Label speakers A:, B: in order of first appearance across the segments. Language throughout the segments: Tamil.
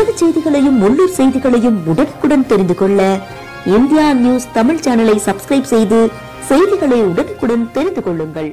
A: உலக செய்திகளையும் உள்ளூர் செய்திகளையும் உடனுக்குடன் தெரிந்து கொள்ள இந்தியா நியூஸ் தமிழ் சேனலை சப்ஸ்கிரைப் செய்து செய்திகளை உடனுக்குடன் தெரிந்து கொள்ளுங்கள்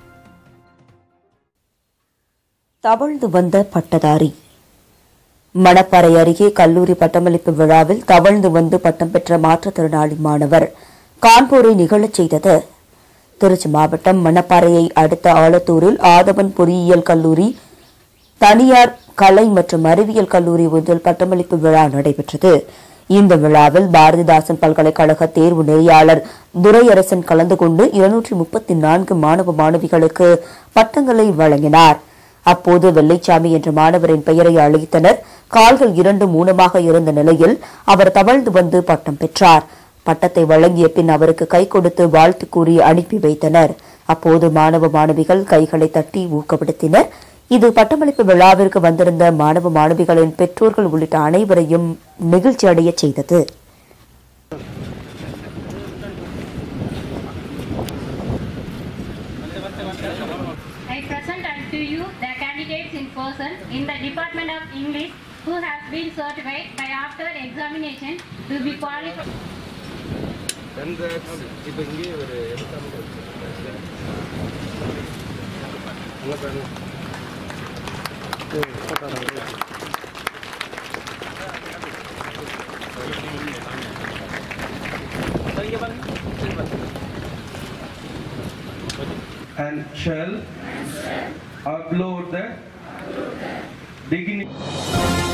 A: தவழ்ந்து வந்த பட்டதாரி மணப்பாறை அருகே கல்லூரி பட்டமளிப்பு விழாவில் தவழ்ந்து வந்து பட்டம் பெற்ற மாற்றுத்திறனாளி மாணவர் கான்பூரை நிகழச் செய்தது திருச்சி மாவட்டம் மணப்பாறையை அடுத்த ஆலத்தூரில் ஆதவன் பொறியியல் கல்லூரி தனியார் கலை மற்றும் அறிவியல் கல்லூரி ஒன்றில் பட்டமளிப்பு விழா நடைபெற்றது இந்த விழாவில் பாரதிதாசன் பல்கலைக்கழக தேர்வு நெறியாளர் துரையரசன் கலந்து கொண்டு இருநூற்றி முப்பத்தி நான்கு மாணவ மாணவிகளுக்கு பட்டங்களை வழங்கினார் அப்போது வெள்ளைச்சாமி என்ற மாணவரின் பெயரை அழைத்தனர் கால்கள் இரண்டு மூலமாக இருந்த நிலையில் அவர் தவழ்ந்து வந்து பட்டம் பெற்றார் பட்டத்தை வழங்கிய பின் அவருக்கு கை கொடுத்து வாழ்த்து கூறி அனுப்பி வைத்தனர் அப்போது மாணவ மாணவிகள் கைகளை தட்டி ஊக்கப்படுத்தினர் இது பட்டமளிப்பு விழாவிற்கு வந்திருந்த மாணவ மாணவிகளின் பெற்றோர்கள் உள்ளிட்ட அனைவரையும் நெகிழ்ச்சி அடையச் செய்தது
B: I present unto you the candidates in person in the Department of English who have been certified by after examination to be qualified.
C: அந்த இப்போ இங்கே ஒரு எக்ஸாம்பிள் அங்கே பாருங்க
D: and shall upload the dignity